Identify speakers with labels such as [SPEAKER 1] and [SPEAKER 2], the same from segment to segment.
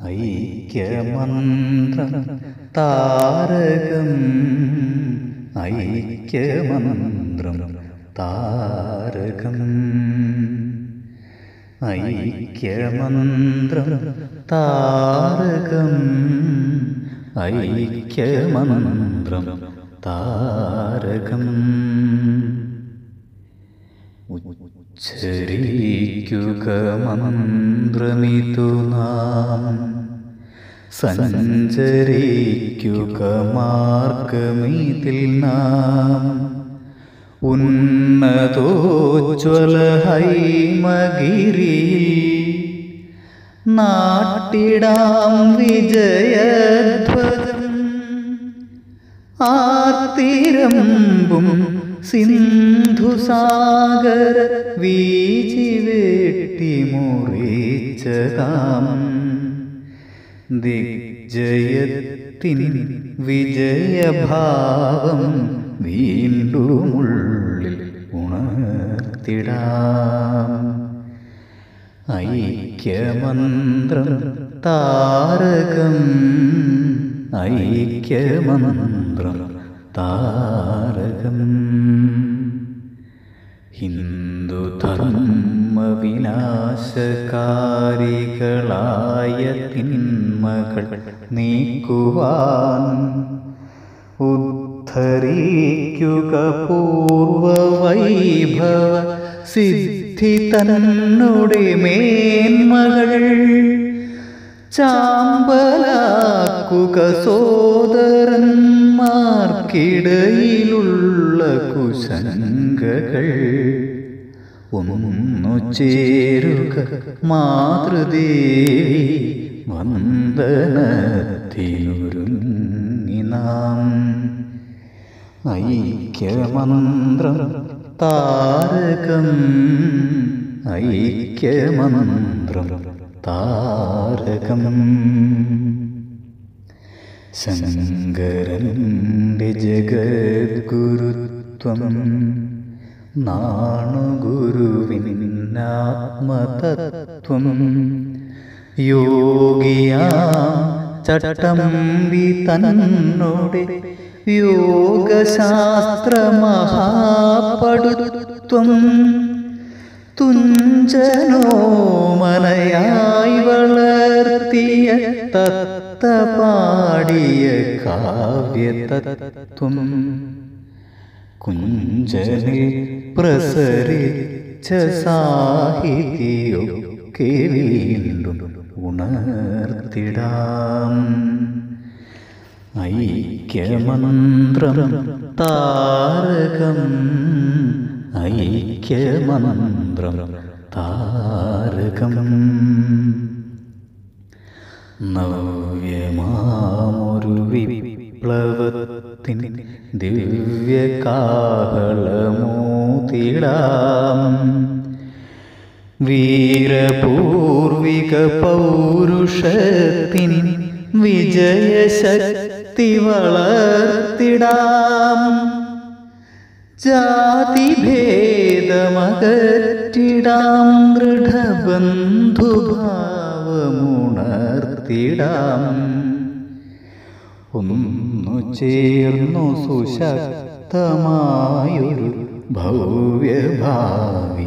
[SPEAKER 1] ഐക്യമന്ത്രം താരകം ഐക്യമന്ത്രം താരകം ഐക്യമന്ത്രം താരകം ഐക്യമന്ത്രം താരകം ഉച്ചരിക്കുക മന്ത്രമിതു നാം സഞ്ചരിക്കുക മാർഗമിതിൽ നാം ഉന്നതോജ്വല ഹൈമഗിരിയിൽ നാട്ടിടാം വിജയധ്വജം ആർത്തിരമ്പും സിന്ധുസാഗര വീചി വെട്ടി മുറിച്ചതാം ദിഗ്ജയത്തിൻ വിജയഭാവം വീണ്ടുമുള്ളിൽ ഉണർത്തിടാം ഐക്യമന്ത്രം താരകം ഐക്യമന്ത്രം താരകം ഹിന്ദുധർമ്മ വിനാശകാരികളായ തിന്മകൾ നീക്കുവാൻ ഉദ്ധരിക്കുക പൂർവവൈഭവ സിദ്ധി തന്നുടെ മേന്മകൾ ചാമ്പലാക്കുക സോദരന്മാർക്കിടയിലുള്ള കുശങ്കകൾ ഒന്നു ചേരുക മാതൃദേവി വന്ദനത്തിനൊരുങ്ങി നാം ഐക്യമന്ത്രം താരകം ഐക്യമന്ത്രം താരകം ശങ്കരൻ്റെ ജഗദ്ഗുരുത്വം നാണുഗുരുവിനാത്മതത്വം യോഗിയാ ചട്ടമ്പി തന്നോടെ യോഗശാസ്ത്ര മഹാപടുത്വം തുഞ്ചനോ മനയായി വളർത്തിയ തത്ത പാടിയ കാവ്യതത്വം കുഞ്ചനിൽ പ്രസരിച്ച സാഹിതിയൊക്കെ വീണ്ടും ഉണർത്തിടാം ഐക്യമന്ത്രം താരകം ഐക്യമന്ത്രം താരകം നവ്യമാമൊരു വിപ്ലവത്തിൻ ദിവ്യകാഹളമോതിടാം വീരപൂർവിക പൗരുഷത്തിൻ വിജയശക്തി വളർത്തിടാം ജാതിഭേദമകറ്റിടാം ദൃഢബന്ധുഭാവമുണർത്തിടാം ഒന്നു ചേർന്നു സുശക്തമായൊരു ഭവ്യഭാവി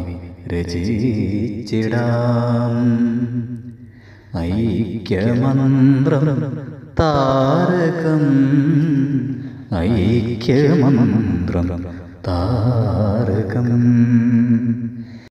[SPEAKER 1] രചിച്ചിടാം ഐക്യമന്ത്രം താരകം ഐക്യമന്ത്രം താരകം